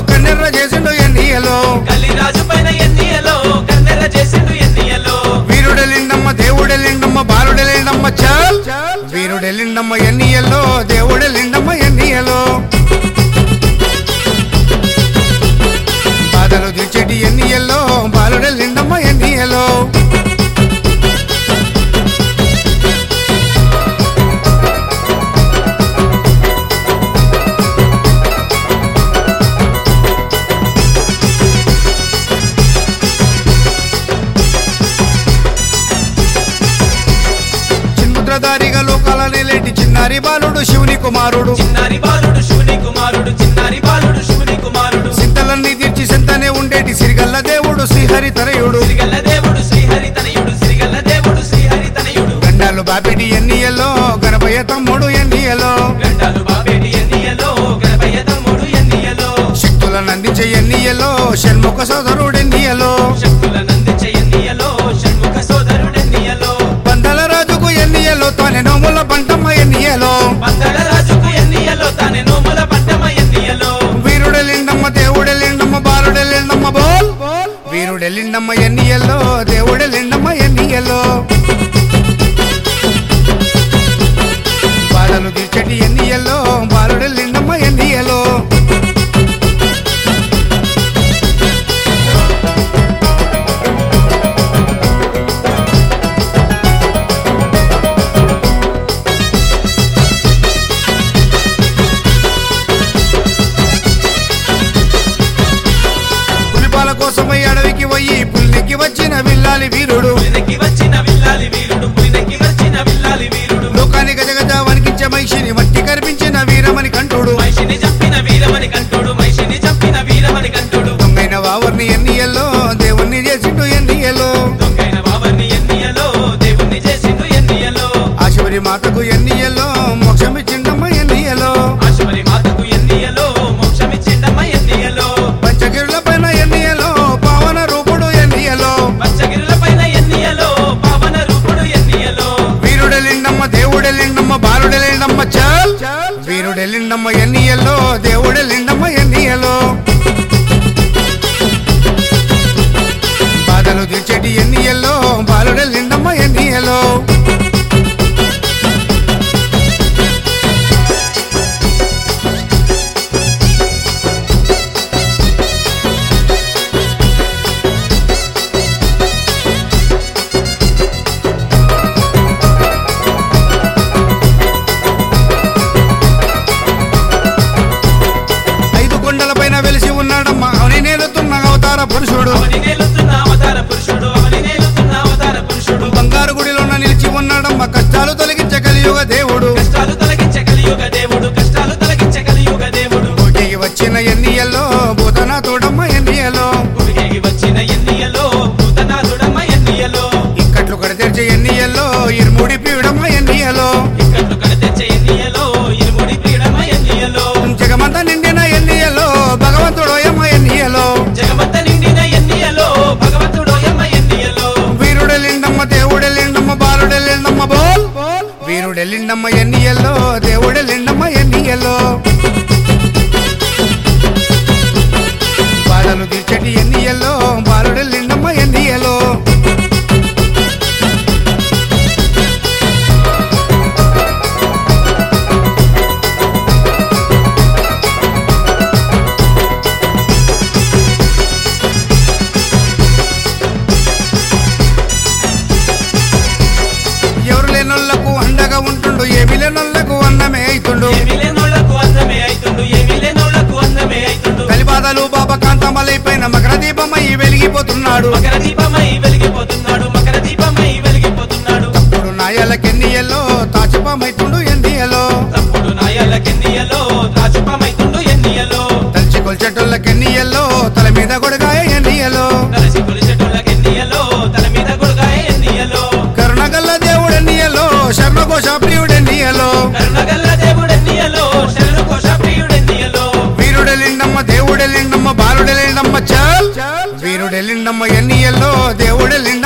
కన్నెర్ర చేసిండు ఎన్నియలో గల్లిరాజు పైన ఎన్నియలో కన్నెర చేసిండు ఎన్నియలో వీరుడెలిండమ్మ దేవుడెలిండమ్మ బాలుడెలిండమ్మ చాల్ వీరుడెలిండమ్మ ఎన్నియలో దేవుడెలిండమ్మ ఎన్నియలో బాధలు తీర్చేటి ఎన్నియల్లో బాలుడెలిండమ్మ ఎన్నియలో చిన్ముద్రధారిగా లోకాల నిలేటి చిన్నారి బాలుడు శివుని కుమారుడు చిన్నారి బాలుడు శివుని కుమారుడు చిన్నారి బాలుడు శివుని కుమారుడు సింతలన్నీ తీర్చి సింతనే ఉండేటి సిరిగల్ల దేవుడు శ్రీహరి తనయుడు సిరిగల్ల దేవుడు శ్రీహరి తనయుడు సిరిగల్ల దేవుడు శ్రీహరి తనయుడు గండాలు బాపిడి ఎన్నియలో గణపయ్య తమ్ముడు ఎన్నియలో గండాలు బాబేటి ఎన్నియలో గణపయ్య తమ్ముడు ఎన్నియలో శక్తులను అందించే ఎన్నియలో షణ్ముఖ సోదరుడు ఎన్నియలో శక్తుల నందించే ఎన్నియలో షణ్ముఖ సోదరుడు ఎన్నియలో పందల రాజుకు ఎన్నియలో తానే నోముల పంటమ్మ ఎన్నియలో పందల రాజుకు ఎన్నియలో తానే నోముల పట్టమ ఎన్నియలో వీరుడెలిండమ్మ దేవుడెలిండమ్మ బాలుడెలిండమ్మ బోల్ వీరుడెలిండమ్మ ఎన్నియల్లో దేవుడెలిండమ్మ ఎన్నియల్లో బాధలు తీర్చటి ఎన్నియల్లో బాలుడెలిండమ్మ ఎన్నియలో పులిపాల కోసమై అడవికి పోయి పుల్లికి వచ్చిన విల్లాలి వీరుడు పులినెక్కి వచ్చిన విల్లాలి వీరుడు పులినెక్కి వచ్చిన విల్లాలి వీరుడు లోకాన్ని గజగజ వణికించే మహిషిని మట్టి కనిపించిన వీరమని కంటుడు మహిషిని చంపిన వీరమని కంటుడు మహిషిని చంపిన వీరమని కంటుడు దొంగైన వావర్ని ఎన్నియల్లో దేవుణ్ణి చేసిండు ఎన్నియలో దొంగైన బాబర్ని ఎన్నియలో దేవుణ్ణి చేసిండు ఎన్నియలో ఆశబరి మాతకు ఎన్నియల్లో మోక్షమిచ్చిండమ్మ ఎన్నియలో ఆశుమరి మాతకు ఎన్నియలో మోక్షమిచ్చిండమ్మ ఎన్నియలో పంచగిరుల పైన ఎన్నియలో పావన రూపుడు ఎన్నియలో పచ్చగిరుల పైన ఎన్నియలో పావన రూపుడు ఎన్నియలో వీరుడెలిండమ్మ దేవుడెలిండమ్మ బాలుడెలిండమ్మ చాల్ వీరుడెలిండమ్మ ఎన్నియల్లో దేవుడెలిండమ్మ ఎన్నియలో బాధలు తీర్చేటి ఎన్నియల్లో బాలుడెలిండమ్మ ఎన్నియలో ఐదు కొండల పైన వెలిసి ఉన్నాడమ్మ అవని నేలుతున్న అవతార పురుషుడు అవని నేలుతున్న అవతార పురుషుడు అవని నేలుతున్న అవతార పురుషుడు బంగారు గుడిలోన నిలిచి ఉన్నాడమ్మ కష్టాలు తొలగించే కలియుగ దేవుడు కష్టాలు తొలగించే కలియుగ దేవుడు కష్టాలు తొలగించే కలియుగ దేవుడు భూమికి వచ్చిన ఎన్నియల్లో భూతన తోడమ్మ ఎన్నియలో భూమికి వచ్చిన ఎన్నియలో భూతనాథుడమ్మ ఎన్నియలో ఇక్కట్లు కడతెరిచే ఎన్నియల్లో ఇరుముడి పీడమ్మ ఎన్నియలో ఇక్కట్లు కడతెచ్చే ఎన్నియలో ఇరుముడి పీడమ ఎన్నియలో జగమంత నిండిన ఎన్నియలో భగవంతుడోయమ్మ ఎన్నియలో జగమంత నిండిన ఎన్నియలో భగవంతుడోయమ్మ ఎన్నియలో వీరుడెలిండమ్మ దేవుడెలిండమ్మ బాలుడెలిండమ్మ బోల్ వీరుడెలిండమ్మ ఎన్నియల్లో దేవుడెలిండమ్మ ఎన్నియల్లో బాధలు తీర్చటి ఎన్నియల్లో బాలుడెలిండమ్మ ఎన్నియలో ఎవరు లేనోళ్లకు అండగా ఉంటుండు ఏమి లేనోళ్లకు అన్నమే అయితుండు ఏమీ లేనోళ్లకు అందమే అయితుండు ఏమీ లేనోళ్లకు అందమే అయితుండు కలిబాధలు బాబా కాంతమలైపోయిన మకర దీపమై వెలిగిపోతున్నాడు మకర దీపమై వెలిగిపోతున్నాడు మకర దీపమై వెలిగిపోతున్నాడు ఇప్పుడు నాయాలకెన్నియల్లో తాచుపమైతుండు ఎన్నియలో తప్పుడు నాయాలకెన్నియలో రాజుపమైతుండు ఎన్నియలో తలిచి కొల్చెటోళ్ళకెన్నియల్లో తల మీద గొడగాయ ఎన్నియలో కలిసి కొలిచెట్టులకెన్నియలో తల మీద గుడుగాయ ఎన్నియలో కరుణగల్ల దేవుడెన్నియలో శర్మఘోష ప్రియుడెన్నియలో కరుణగల్ల దేవుడెన్నియలో శరణు కోశ ప్రియుడెన్నియలో వీరుడెలిండమ్మ దేవుడెలిండమ్మ బాలుడెలిండమ్మ చాల్ వీరుడెలిండమ్మ ఎన్నియల్లో దేవుడెలిండమ్మ